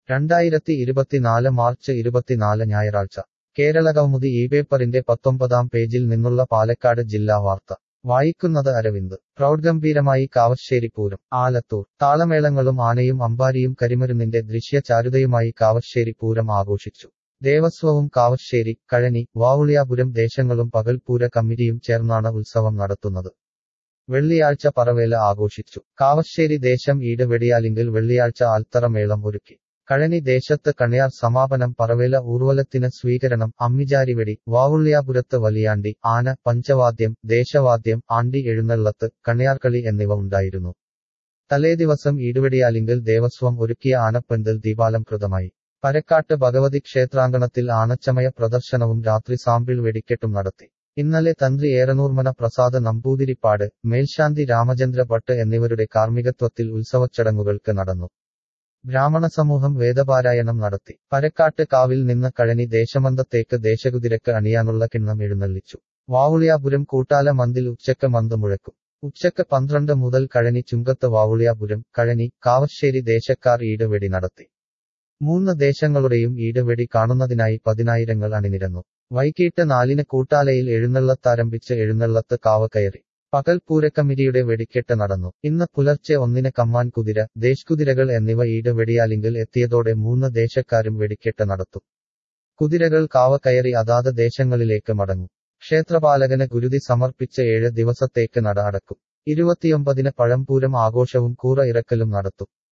രണ്ടായിരത്തി ഇരുപത്തിനാല് മാർച്ച് ഇരുപത്തിനാല് ഞായറാഴ്ച കേരളകൗമുദി ഈ പേപ്പറിന്റെ പത്തൊമ്പതാം പേജിൽ നിന്നുള്ള പാലക്കാട് ജില്ലാ വാർത്ത വായിക്കുന്നത് അരവിന്ദ് പ്രൗഢഗംഭീരമായി കാവശ്ശേരി പൂരം ആലത്തൂർ താളമേളങ്ങളും ആനയും അമ്പാരിയും കരിമരുന്നിന്റെ ദൃശ്യചാരുതയുമായി കാവശ്ശേരി പൂരം ആഘോഷിച്ചു ദേവസ്വവും കാവശ്ശേരി കഴനി വാവുളിയാപുരം ദേശങ്ങളും പകൽപൂര കമ്മിറ്റിയും ചേർന്നാണ് ഉത്സവം നടത്തുന്നത് വെള്ളിയാഴ്ച പറവേല ആഘോഷിച്ചു കാവശ്ശേരി ദേശം ഈട് വെടിയാലിങ്കിൽ വെള്ളിയാഴ്ച ആൽത്തറമേളം ഒരുക്കി കഴനി ദേശത്ത് കണിയാർ സമാപനം പറവേല ഊർവലത്തിന് സ്വീകരണം അമ്മിജാരിവെടി വാവുള്ളിയാപുരത്ത് വലിയാണ്ടി ആന പഞ്ചവാദ്യം ദേശവാദ്യം ആണ്ടി എഴുന്നള്ളത്ത് കണിയാർകളി എന്നിവ ഉണ്ടായിരുന്നു തലേദിവസം ഈടുവെടിയാലിങ്കിൽ ദേവസ്വം ഒരുക്കിയ ആനപ്പന്തൽ ദീപാലംകൃതമായി പരക്കാട്ട് ഭഗവതി ക്ഷേത്രാങ്കണത്തിൽ ആനച്ചമയ പ്രദർശനവും രാത്രി സാമ്പിൾ വെടിക്കെട്ടും നടത്തി ഇന്നലെ തന്ത്രി ഏറനൂർമന പ്രസാദ് നമ്പൂതിരിപ്പാട് മേൽശാന്തി രാമചന്ദ്ര ഭട്ട് എന്നിവരുടെ കാർമ്മികത്വത്തിൽ ഉത്സവച്ചടങ്ങുകൾക്ക് നടന്നു ബ്രാഹ്മണ സമൂഹം വേദപാരായണം നടത്തി പരക്കാട്ട് കാവിൽ നിന്ന് കഴനി ദേശമന്തത്തേക്ക് ദേശകുതിരക്ക് അണിയാനുള്ള കിണ്ണം എഴുന്നള്ളിച്ചു വാവുളിയാപുരം കൂട്ടാല മന്തിൽ ഉച്ചക്ക് മന്ത് മുഴക്കും ഉച്ചക്ക് പന്ത്രണ്ട് മുതൽ കഴനി ചുങ്കത്ത് വാവുളിയാപുരം കഴനി കാവശ്ശേരി ദേശക്കാർ ഈടുവെടി നടത്തി മൂന്ന് ദേശങ്ങളുടെയും ഈടുവെടി കാണുന്നതിനായി പതിനായിരങ്ങൾ അണിനിരന്നു വൈകിട്ട് നാലിന് കൂട്ടാലയിൽ എഴുന്നള്ളത്താരംഭിച്ച് എഴുന്നള്ളത്ത് കാവ കയറി പകൽ പൂരക്കമ്മിറ്റിയുടെ വെടിക്കെട്ട് നടന്നു ഇന്ന് പുലർച്ചെ ഒന്നിന് കമ്മാൻ കുതിര ദേശകുതിരകൾ എന്നിവ ഈട് വെടിയാലിങ്കിൽ എത്തിയതോടെ മൂന്ന് ദേശക്കാരും വെടിക്കെട്ട് നടത്തും കുതിരകൾ കാവ കയറി അതാത് ദേശങ്ങളിലേക്ക് മടങ്ങും ക്ഷേത്രപാലകന് ഗുരുതി സമർപ്പിച്ച് ഏഴ് ദിവസത്തേക്ക് നട അടക്കും ഇരുപത്തിയൊമ്പതിന് പഴംപൂരം ആഘോഷവും കൂറ ഇറക്കലും നടത്തും